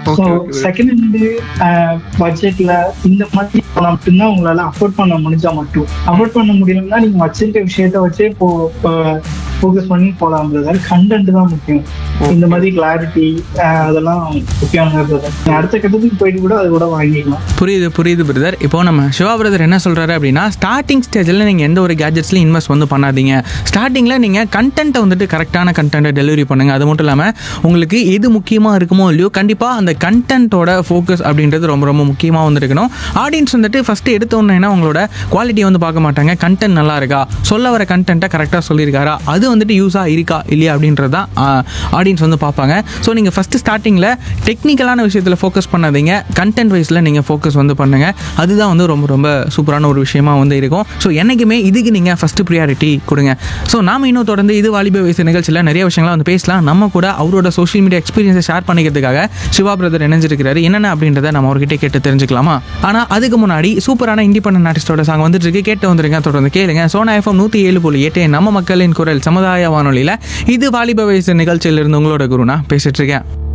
So Okay, okay. Second hand பட்ஜெட்ல இந்த மாதிரி போனா மட்டும்தான் உங்களால அஃபோர்ட் பண்ண முடிஞ்சா மட்டும் அஃபோர்ட் பண்ண முடியலன்னா நீங்க வச்சிருக்க விஷயத்த வச்சே இப்போ ஃபோக்கஸ் பண்ணி போலாம் பிரதர் கண்டென்ட் தான் முக்கியம் இந்த மாதிரி கிளாரிட்டி அதெல்லாம் முக்கியமான பிரதர் அடுத்த கட்டத்துக்கு போயிட்டு கூட அது கூட வாங்கிக்கலாம் புரியுது புரியுது பிரதர் இப்போ நம்ம சிவா பிரதர் என்ன சொல்றாரு அப்படின்னா ஸ்டார்டிங் ஸ்டேஜில் நீங்கள் எந்த ஒரு கேஜெட்ஸ்லையும் இன்வெஸ்ட் வந்து பண்ணாதீங்க ஸ்டார்டிங்கில் நீங்கள் கண்டென்ட்டை வந்துட்டு கரெக்டான கண்டென்ட்டை டெலிவரி பண்ணுங்க அது மட்டும் இல்லாமல் உங்களுக்கு எது முக்கியமாக இருக்குமோ இல்லையோ கண்டிப்பாக அந்த கண்டென்ட்டோட ஃபோக்கஸ் அப்படின்றது ரொம்ப ரொம்ப முக்கியமாக வந்து இருக்கணும் ஆடியன்ஸ் வந்துட்டு ஃபஸ்ட்டு எடுத்தோன்னே உங்களோட குவாலிட்டி வந்து பார்க்க மாட்டாங்க கண்டென்ட் நல்லா இருக்கா சொல்ல வர கண்டென்ட்டை கரெக்டாக சொல்லியிருக்காரா அது வந்துட்டு யூஸாக இருக்கா இல்லையா அப்படின்றது தான் ஆடியன்ஸ் வந்து பார்ப்பாங்க ஸோ நீங்கள் ஃபஸ்ட்டு ஸ்டார்டிங்கில் டெக்னிக்கலான விஷயத்தில் ஃபோக்கஸ் பண்ணாதீங்க கண்டென்ட் வைஸில் நீங்கள் ஃபோக்கஸ் வந்து பண்ணுங்கள் அதுதான் வந்து ரொம்ப ரொம்ப சூப்பரான ஒரு விஷயமா வந்து இருக்கும் ஸோ என்றைக்குமே இதுக்கு நீங்கள் ஃபஸ்ட்டு ப்ரியாரிட்டி கொடுங்க ஸோ நாம இன்னும் தொடர்ந்து இது வாலிப வயசு நிகழ்ச்சியில் நிறைய விஷயங்கள்லாம் வந்து பேசலாம் நம்ம கூட அவரோட சோஷியல் மீடியா எக்ஸ்பீரியன்ஸை ஷேர் பண்ணிக்கிறதுக்காக சிவா பிரதர் இணைஞ்சிருக்கிறாரு என்னென்ன அப்படின்றத நம்ம அவர்கிட்ட கேட்டு தெரிஞ்சுக்கலாமா ஆனால் அதுக்கு முன்னாடி சூப்பரான இண்டிபெண்டன்ட் ஆர்டிஸ்டோட சாங் வந்துட்டு இருக்கு கேட்டு வந்துருங்க தொடர்ந்து கேளுங்க சோனா எஃப்எம் நூற்றி ஏழு புள்ளி எட்டு நம்ம மக்களின் குரல் சமுதாய வானொலியில் இது வாலிப வயசு நிகழ்ச்சியிலிருந்து உங்களோட குருனா பேசிட்டு இருக்கேன்